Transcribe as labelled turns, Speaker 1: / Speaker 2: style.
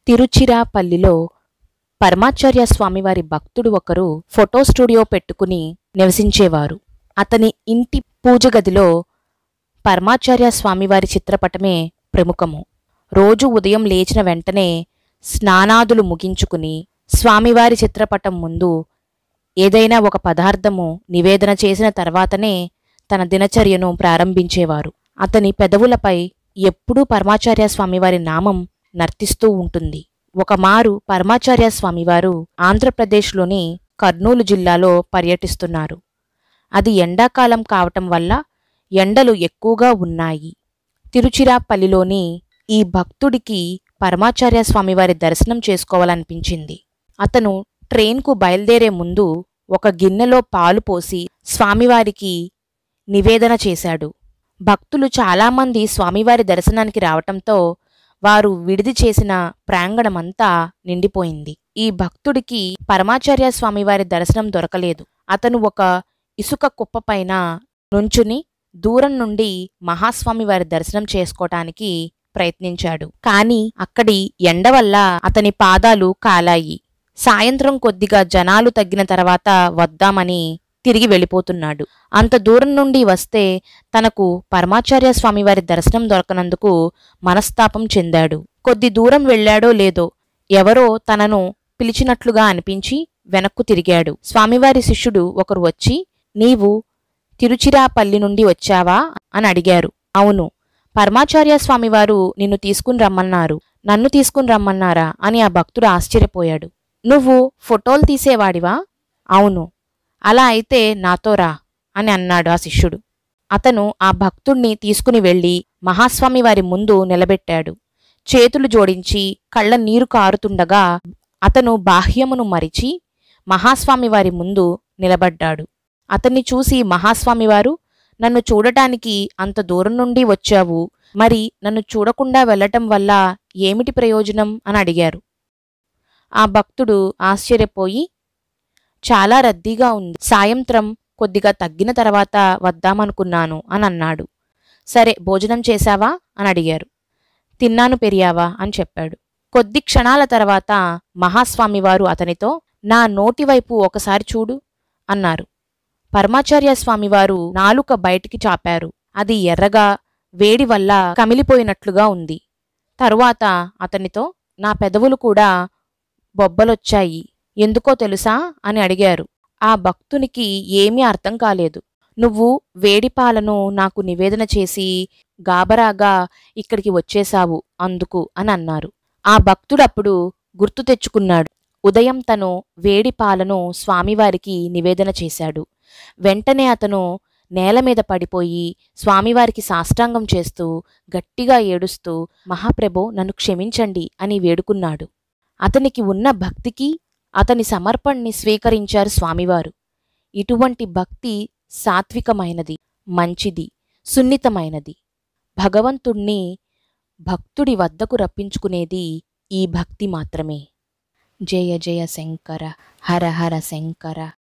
Speaker 1: తిరుచిరాపల్లిలో పరమాచార్య స్వామివారి భక్తుడు ఒకరు ఫోటో స్టూడియో పెట్టుకుని నివసించేవారు అతని ఇంటి పూజ గదిలో పరమాచార్య స్వామివారి చిత్రపటమే ప్రముఖము రోజు ఉదయం లేచిన వెంటనే స్నానాదులు ముగించుకుని స్వామివారి చిత్రపటం ముందు ఏదైనా ఒక పదార్థము నివేదన చేసిన తర్వాతనే తన దినచర్యను ప్రారంభించేవారు అతని పెదవులపై ఎప్పుడూ పరమాచార్య స్వామివారి నామం నర్తిస్తూ ఉంటుంది ఒకమారు పరమాచార్య స్వామివారు ఆంధ్రప్రదేశ్లోని కర్నూలు జిల్లాలో పర్యటిస్తున్నారు అది ఎండాకాలం కావటం వల్ల ఎండలు ఎక్కువగా ఉన్నాయి తిరుచిరాపల్లిలోని ఈ భక్తుడికి పరమాచార్య స్వామివారి దర్శనం చేసుకోవాలనిపించింది అతను ట్రైన్కు బయలుదేరే ముందు ఒక గిన్నెలో పాలు పోసి స్వామివారికి నివేదన చేశాడు భక్తులు చాలామంది స్వామివారి దర్శనానికి రావటంతో వారు విడిది చేసిన ప్రాంగణమంతా నిండిపోయింది ఈ భక్తుడికి పరమాచార్య స్వామివారి దర్శనం దొరకలేదు అతను ఒక ఇసుక కుప్పపైన నుంచుని దూరం నుండి మహాస్వామి వారి దర్శనం చేసుకోవటానికి ప్రయత్నించాడు కాని అక్కడి ఎండ వల్ల అతని పాదాలు కాలాయి సాయంత్రం కొద్దిగా జనాలు తగ్గిన తర్వాత వద్దామని తిరిగి వెళ్ళిపోతున్నాడు అంత దూరం నుండి వస్తే తనకు పరమాచార్య స్వామివారి దర్శనం దొరకనందుకు మనస్తాపం చెందాడు కొద్ది దూరం వెళ్ళాడో లేదో ఎవరో తనను పిలిచినట్లుగా అనిపించి వెనక్కు తిరిగాడు స్వామివారి శిష్యుడు ఒకరు వచ్చి నీవు తిరుచిరాపల్లి నుండి వచ్చావా అని అడిగారు అవును పరమాచార్య స్వామివారు నిన్ను తీసుకుని రమ్మన్నారు నన్ను తీసుకుని రమ్మన్నారా అని ఆ భక్తుడు ఆశ్చర్యపోయాడు నువ్వు ఫోటోలు తీసేవాడివా అవును అలా అయితే నాతో రా అని అన్నాడు ఆ శిష్యుడు అతను ఆ భక్తుణ్ణి తీసుకుని వెళ్ళి మహాస్వామి వారి ముందు నిలబెట్టాడు చేతులు జోడించి కళ్ళ నీరు కారుతుండగా అతను బాహ్యమును మరిచి మహాస్వామి వారి ముందు నిలబడ్డాడు అతన్ని చూసి మహాస్వామివారు నన్ను చూడటానికి అంత దూరం నుండి వచ్చావు మరి నన్ను చూడకుండా వెళ్ళటం వల్ల ఏమిటి ప్రయోజనం అని అడిగారు ఆ భక్తుడు ఆశ్చర్యపోయి చాలా రద్దీగా ఉంది సాయంత్రం కొద్దిగా తగ్గిన తర్వాత వద్దామనుకున్నాను అని అన్నాడు సరే భోజనం చేశావా అని అడిగారు తిన్నాను పెరియావా అని చెప్పాడు కొద్ది క్షణాల తర్వాత మహాస్వామివారు అతనితో నా నోటి వైపు ఒకసారి చూడు అన్నారు పరమాచార్య స్వామివారు నాలుక బయటికి చాపారు అది ఎర్రగా వేడి వల్ల కమిలిపోయినట్లుగా ఉంది తరువాత అతనితో నా పెదవులు కూడా బొబ్బలొచ్చాయి ఎందుకో తెలుసా అని అడిగారు ఆ భక్తునికి ఏమీ అర్థం కాలేదు నువ్వు వేడిపాలను నాకు నివేదన చేసి గాబరాగా ఇక్కడికి వచ్చేశావు అందుకు అని అన్నారు ఆ భక్తుడప్పుడు గుర్తు తెచ్చుకున్నాడు ఉదయం తను వేడి పాలను స్వామివారికి నివేదన చేశాడు వెంటనే అతను నేల మీద పడిపోయి స్వామివారికి సాష్టాంగం చేస్తూ గట్టిగా ఏడుస్తూ మహాప్రభో నన్ను క్షమించండి అని వేడుకున్నాడు అతనికి ఉన్న భక్తికి అతని సమర్పణని స్వీకరించారు స్వామివారు ఇటువంటి భక్తి సాత్వికమైనది మంచిది సున్నితమైనది భగవంతుణ్ణి భక్తుడి వద్దకు రప్పించుకునేది ఈ భక్తి మాత్రమే జయ జయ శంకర హర హర శంకర